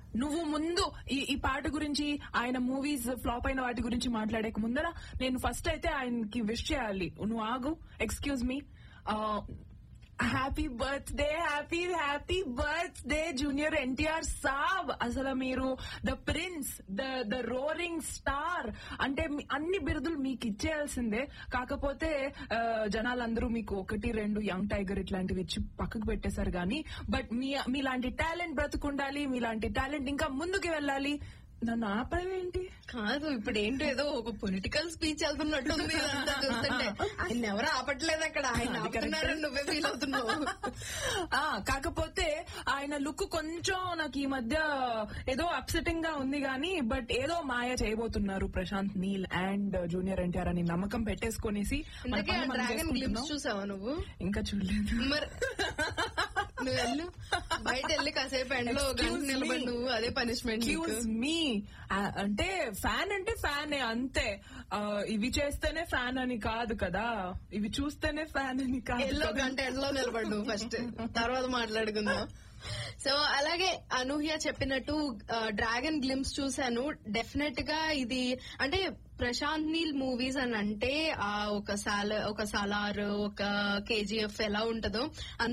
నువ్వు ముందు ఈ ఈ పాట గురించి ఆయన మూవీస్ ఫ్లాప్ అయిన వాటి గురించి మాట్లాడక ముందర నేను ఫస్ట్ అయితే ఆయనకి విష్ చేయాలి నువ్వు ఆగు excuse me happy birthday happy happy birthday junior NTR సాబ్ అసలు మీరు the prince the the roaring star అంటే మీ- అన్ని బిరుదులు మీకు ఇచ్చేయాల్సిందే కాకపోతే ఆ, జనాలందరూ మీకు ఒకటి రెండు యంగ్ టైగర్ ఇట్లాంటివి ఇచ్చి పక్కకు పెట్టేశారు కానీ బట్ మీ మీలాంటి టాలెంట్ బ్రతుకుండాలి మీలాంటి టాలెంట్ ఇంకా ముందుకు వెళ్ళాలి నన్ను ఆపేవేంటి కాదు ఇప్పుడు ఏంటో ఏదో ఒక పొలిటికల్ స్పీచ్ వెళ్తున్నట్టు ఉంది ఇదంతా చూస్తుంటే ఆయన ఎవరు ఆపట్లేదు అక్కడ ఆయన అది correct. ఆపుతున్నారని నువ్వే ఫీల్ అవుతున్నావు ఆ కాకపోతే ఆయన లుక్ కొంచెం నాకు ఈ మధ్య ఏదో అప్సెటింగ్ గా ఉంది గానీ బట్ ఏదో మాయ చేయబోతున్నారు Prashanth Neel and junior NTR అని నమ్మకం పెట్టేసుకొనేసి మన ఇంతకీ పని మనం డ్రాగన్ చేసుకుంటున్నాం. గ్లిమ్స్ చూసావా నువ్వు ఇంకా చూడలేదు మరి నువ్వు వెళ్ళు బయట వెళ్ళి కాసేపు ఎండలో ఒక గంట Excuse me. నిలబడి నువ్వు అదే పనిష్మెంట్ ఎక్స్క్యూజ్ మీ అంటే ఫ్యాన్ అంటే ఫ్యాన్ అంతే ఆ, ఇవి చేస్తేనే ఫ్యాన్ అని కాదు కదా ఇవి చూస్తేనే ఫ్యాన్ అని కాదు ఎల్లో కదా. గంట ఎండలో నిలబడు ఫస్ట్ తర్వాత మాట్లాడుకుందాం సో అలాగే అనూహ్య చెప్పినట్టు డ్రాగన్ గ్లిమ్స్ చూశాను డెఫినెట్ గా ఇది అంటే ప్రశాంత్ నీల్ మూవీస్ అని అంటే ఆ ఒక సాల ఒక సలార్ ఒక కేజీఎఫ్ ఎలా ఉంటుందో